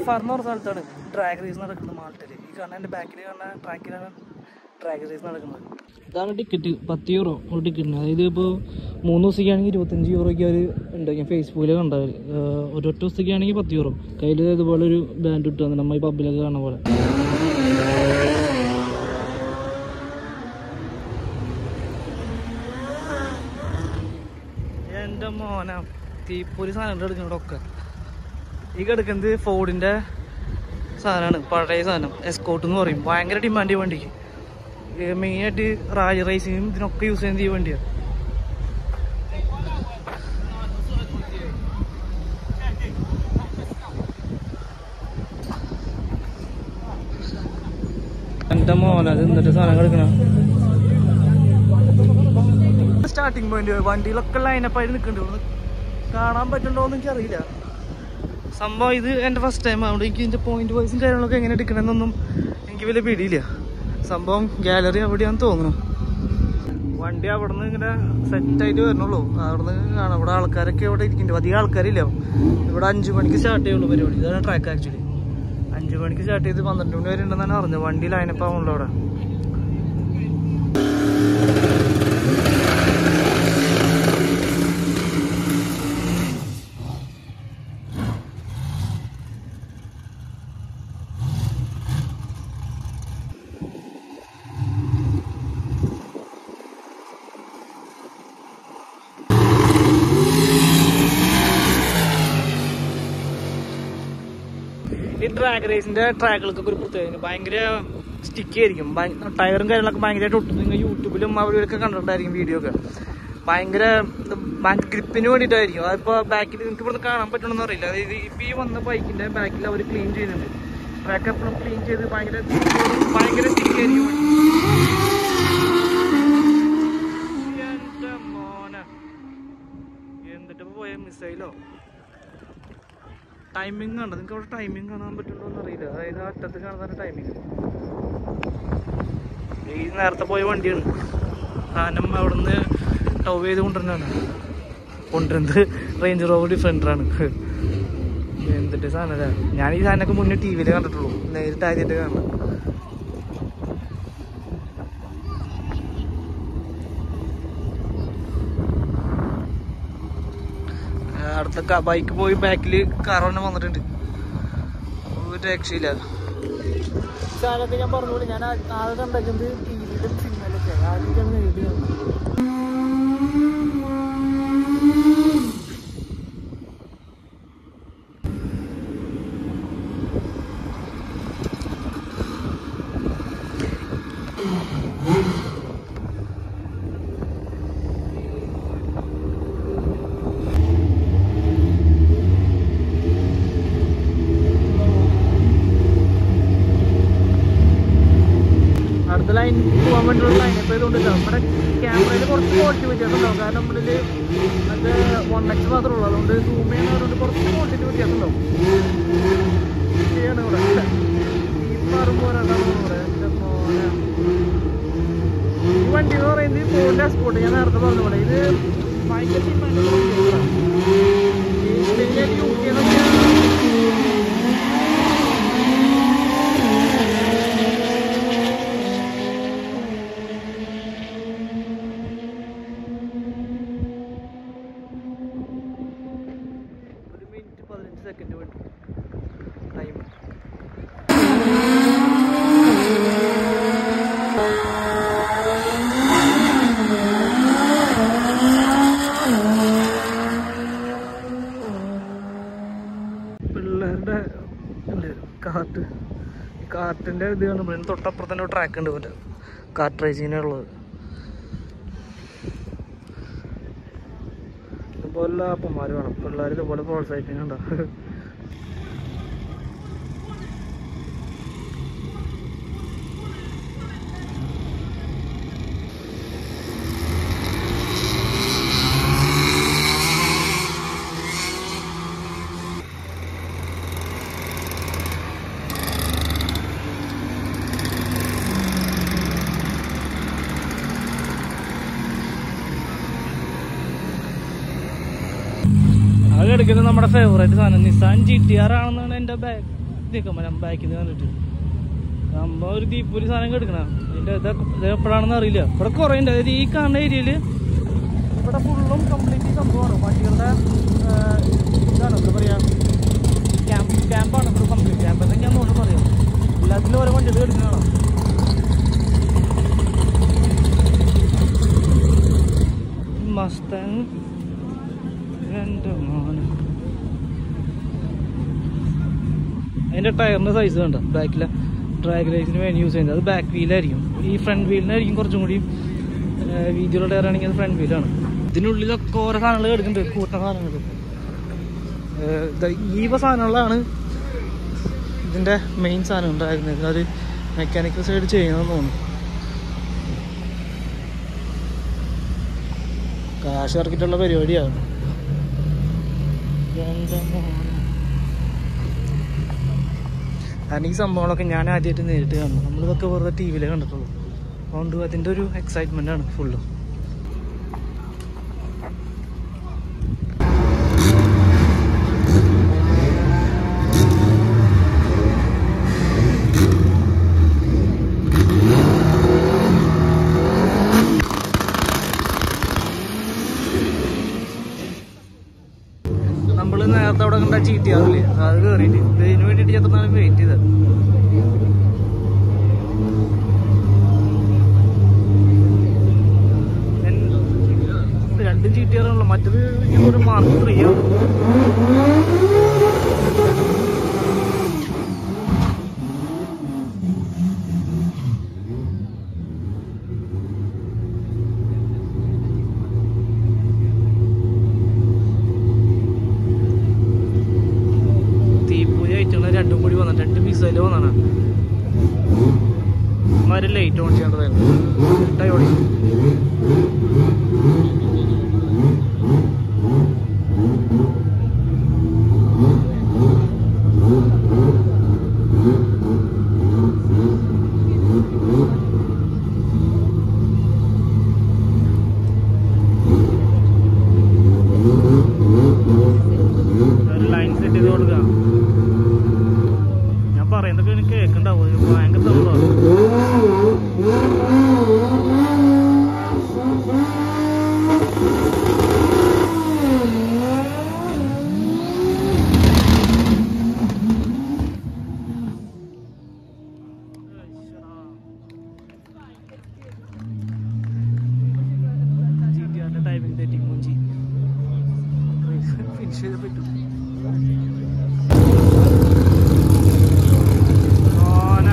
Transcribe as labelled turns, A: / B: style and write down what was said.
A: Far എന്ന് പറഞ്ഞ സ്ഥലത്താണ് ഡ്രാഗ് റേസ് നടക്കുന്നത് മാൾട്ടയിൽ ഈ കാണുന്ന എൻ്റെ ബാക്കിൽ കാണുന്ന ട്രാക്കിലാണ് ഡ്രാഗ് റേസ് നടക്കുന്നത് ഇതാണ് ടിക്കറ്റ് പത്ത് യൂറോ ഒരു ടിക്കറ്റിന് അതായത് ഇപ്പോൾ മൂന്ന് ദിവസത്തേക്കാണെങ്കിൽ ഇരുപത്തഞ്ച് യൂറോയ്ക്ക് അവർ ഉണ്ട് ഞാൻ ഫേസ്ബുക്കിൽ കണ്ടവർ ഒരൊറ്റ ദിവസത്തേക്കാണെങ്കിൽ പത്ത് യൂറോ കയ്യിൽ ഇതുപോലെ ഒരു ബാൻഡ് ഇട്ട് തന്നെ നമ്മൾ ഈ പബ്ബിലൊക്കെ കാണുന്ന പോലെ എൻ്റെ മോന തീപ്പൊരി സാധനം എടുക്കുന്നതൊക്കെ ഈ കിടക്കുന്നത് ഫോർഡിൻ്റെ സാധനമാണ് പഴയ സാധനം എസ്കോട്ട് എന്ന് പറയും ഭയങ്കര ഡിമാൻഡ് ഈ വണ്ടിക്ക് മെയിനായിട്ട് റാലി റേസിങ്ങും ഇതിനൊക്കെ യൂസ് ചെയ്യുന്നത് ഈ വണ്ടിയാണ് എൻ്റെ മോന അത് എന്നിട്ട് സാധനം കിടക്കണ സ്റ്റാർട്ടിങ് പോയിന്റ് വണ്ടിയിലൊക്കെ ലൈനപ്പായിട്ട് നിൽക്കുന്നുണ്ട് കാണാൻ പറ്റുന്നുണ്ടോ എന്ന് എനിക്കറിയില്ല സംഭവം ഇത് എൻ്റെ ഫസ്റ്റ് ടൈം അതുകൊണ്ട് എനിക്ക് ഇതിൻ്റെ പോയിന്റ് വൈസും കാര്യങ്ങളൊക്കെ എങ്ങനെ എടുക്കണമെന്നൊന്നും എനിക്ക് വലിയ പിടിയില്ല സംഭവം ഗാലറി അവിടെയാന്ന് തോന്നുന്നു വണ്ടി അവിടെ നിന്ന് ഇങ്ങനെ സെറ്റായിട്ട് വരണുള്ളൂ അവിടെ നിന്ന് കാണാം ഇവിടെ ആൾക്കാരൊക്കെ ഇവിടെ ഇരിക്കുന്നുണ്ട് അധികം ആൾക്കാരില്ല ഇവിടെ അഞ്ച് മണിക്ക് സ്റ്റാർട്ട് ചെയ്യുള്ളൂ പരിപാടി ഇതാണ് ട്രാക്ക് ആക്ച്വലി അഞ്ച് മണിക്ക് സ്റ്റാർട്ട് ചെയ്ത് പന്ത്രണ്ട് മണി വരെ ഉണ്ടെന്നാണ് അറിഞ്ഞത് വണ്ടി ലൈനപ്പാവുള്ളൂ അവിടെ ഈ ട്രാക്ക് റേസിന്റെ ട്രാക്കുകൾക്കൊക്കെ ഒരു പ്രത്യേകത ഭയങ്കര സ്റ്റിക്കി ആയിരിക്കും ഭയ- ടയറും കാര്യങ്ങളൊക്കെ ഭയങ്കരമായിട്ട് ഒട്ടും നിങ്ങൾ യൂട്യൂബിലും അവരൊക്കെ കണ്ടിട്ടുണ്ടായിരിക്കും വീഡിയോ ഒക്കെ ഭയങ്കര ഗ്രിപ്പിന് വേണ്ടിയിട്ടായിരിക്കും അതിപ്പോ ബാക്കിൽ നിങ്ങൾക്ക് ഇവിടുന്ന് കാണാൻ പറ്റണമെന്ന് അറിയില്ല അതായത് ഇപ്പൊ ഈ വന്ന ബൈക്കിന്റെ ബാക്കിൽ അവർ ക്ലീൻ ചെയ്യുന്നുണ്ട് ട്രാക്ക് എപ്പോഴും ക്ലീൻ ചെയ്ത് ഭയങ്കര ഭയങ്കര സ്റ്റിക്കി ആയിരിക്കും എന്റെ മോനെ എന്നിട്ട് പോയ മിസൈലോ ടൈമിംഗ് കണ്ടോ നിങ്ങൾക്ക് അവിടെ ടൈമിംഗ് കാണാൻ പറ്റുന്നുണ്ടോ എന്ന് അറിയില്ല അതായത് ആ അറ്റത്ത് കാണുന്ന ടൈമിംഗ് ഈ നേരത്തെ പോയ വണ്ടിയാണ് സാധനം അവിടുന്ന് ടവ് ചെയ്ത് കൊണ്ടുവരുന്നതാണ് കൊണ്ടുവരുന്നത് റേഞ്ച് റോവർ ഡിഫറെൻ്റാണ് എന്തിട്ട് സാധനം ഞാൻ ഈ സാധനമൊക്കെ മുന്നേ ടി വിയിൽ കണ്ടിട്ടുള്ളൂ നേരിട്ട് ആദ്യമായിട്ട് കാണണം അടുത്ത ബൈക്ക് പോയി ബാക്കിൽ കാർ തന്നെ വന്നിട്ടുണ്ട് ഒരു രക്ഷയില്ല സാധനമൊക്കെ ഞാൻ പറഞ്ഞോളൂ ഞാൻ ആകെ കണ്ടേക്കുന്നത് ടി വിയിലും സിനിമയിലൊക്കെ ആദ്യം നേരിട്ട് കാണുന്നത് അടുത്ത ലൈൻ പോകാൻ വേണ്ടിയുള്ള ലൈൻ ഇപ്പോൾ ഇതുകൊണ്ട് നമ്മുടെ ക്യാമറയിൽ കുറച്ച് ക്വാളിറ്റി വ്യത്യാസമുണ്ടാവും കാരണം നമ്മളിൽ അത് വൺ എക്സ് മാത്രമേ ഉള്ളൂ അതുകൊണ്ട് സൂം ചെയ്യുന്നതുകൊണ്ട് കുറച്ച് ക്വാളിറ്റി വ്യത്യാസം ഉണ്ടാവും ശരിയാണ് ഇവിടെ ഈ മാറുമ്പോൾ രണ്ടാമത് പറയാം എൻ്റെ മോനെ ഈ വണ്ടി എന്ന് പറയുന്നത് ഫോണിൻ്റെ എക്സ്പോർട്ട് ഞാൻ നേരത്തെ പറഞ്ഞ പോലെ ഇത് ഭയങ്കര ഡിമാൻഡ് യൂസ് ചെയ്യുന്ന ഒരു മിനിറ്റ് പതിനഞ്ച് സെക്കൻഡ് വേണ്ടി ടൈം പിള്ളേരുടെ ഉണ്ട് കാർട്ട് ഈ കാർട്ടിൻ്റെ ഇത് കാണുമ്പോൾ തൊട്ടപ്പുറത്ത് തന്നെ ട്രാക്ക് ഉണ്ട് മറ്റേ കാർട്ട് റേസിങ്ങിനുള്ളത് ഇതുപോലെ അപ്പന്മാർ വേണം പിള്ളേർ ഇതുപോലെ പ്രോത്സാഹിപ്പിക്കുന്നുണ്ടോ അത് എടുക്കുന്നത് നമ്മുടെ ഫേവറേറ്റ് സാധനം നിസാൻ ജി ടി ആർ ആണെന്നാണ് എൻ്റെ ബാഗ് നിൽക്കാം ഞാൻ ബാക്കിൽ നിന്ന് കണ്ടിട്ട് സംഭവം ഒരു ദീപ്പൊലി സാധനം എടുക്കണ അതിന്റെ ഇതൊക്കെ ഇത് എപ്പോഴാണെന്ന് അറിയില്ല ഇവിടെ കുറേ ഉണ്ട് അതായത് ഈ കാണുന്ന ഏരിയയിൽ ഇവിടെ ഫുള്ളും കംപ്ലീറ്റ് സംഭവമാണ് വണ്ടികളുടെ ആ, ഇതാണ് എന്താ പറയാ ക്യാമ്പ് ക്യാമ്പാണ് ഇവിടെ കംപ്ലീറ്റ് ക്യാമ്പ് എന്നൊക്കെയാന്ന് തോന്നുന്നു പറയാം എല്ലാത്തിലും ഓരോ വണ്ടികൾ എടുക്കുന്നതാണ് മസ്താങ് എൻ്റെ മോനെ അതിൻ്റെ ടയറിൻ്റെ സൈസ് കണ്ട ബാക്കിലെ ഡ്രാഗ് റേസിന് വേണ്ടി യൂസ് ചെയ്യുന്നത് അത് ബാക്ക് വീലായിരിക്കും ഈ ഫ്രണ്ട് വീലിനായിരിക്കും കുറച്ചും കൂടി ആ, വീതിയുള്ള ടയർ ആണെങ്കിൽ അത് ഫ്രണ്ട് വീലാണ് ഇതിനുള്ളിലൊക്കെ ഓരോ സാധനങ്ങൾ എടുക്കുന്നുണ്ട് കൂട്ടം സാധനങ്ങൾ ഏഹ് ദാ ഈ വ സാധനങ്ങളാണ് ഇതിൻ്റെ മെയിൻ സാധനം ഉണ്ടായിരുന്നത് അത് മെക്കാനിക്കൽ സൈഡ് ചെയ്യണമെന്ന് തോന്നുന്നു കാശ് ഇറക്കിയിട്ടുള്ള പരിപാടിയാണ് എൻ്റെ മോനെ. കാരണം ഈ സംഭവങ്ങളൊക്കെ ഞാൻ ആദ്യമായിട്ട് നേരിട്ട് കാണുന്നു നമ്മളിതൊക്കെ വെറുതെ ടി വിയിലേ കണ്ടിട്ടുള്ളൂ അതുകൊണ്ട് അതിൻ്റെ ഒരു എക്സൈറ്റ്മെൻ്റ് ആണ് ഫുള്ള് നമ്മൾ നേരത്തെ അവിടെ കണ്ട ചീറ്റി ആവില്ലേ അത് കയറിയിട്ട് ഇതിന് വേണ്ടിയിട്ട് ചെറുതാണ് വെയിറ്റ് ചെയ്തത് എൻ- രണ്ടും ചീറ്റിയാറുള്ള മറ്റത് ഒരു മാർക്ക് ത്രീ ആണ് തീപ്പൂരി ആയിട്ടുള്ള രണ്ടും കൂടി വന്ന രണ്ട് മിസൈല് വന്നാണ് മാര് ലൈറ്റ് ഓൺ ചെയ്യേണ്ടതായിരുന്നു ഇട്ടായി ഓടി ഒരു ലൈൻ സെറ്റ് ചെയ്ത് കൊടുക്കാം ഞാൻ പറയുന്നതൊക്കെ എനിക്ക് കേൾക്കണ്ടാവും ഒരു ഭയങ്കര സൗണ്ടാണ് ടൈമിംഗ് തെറ്റി മൂഞ്ചി ഫിനിഷ് ചെയ്ത് പറ്റും ഓന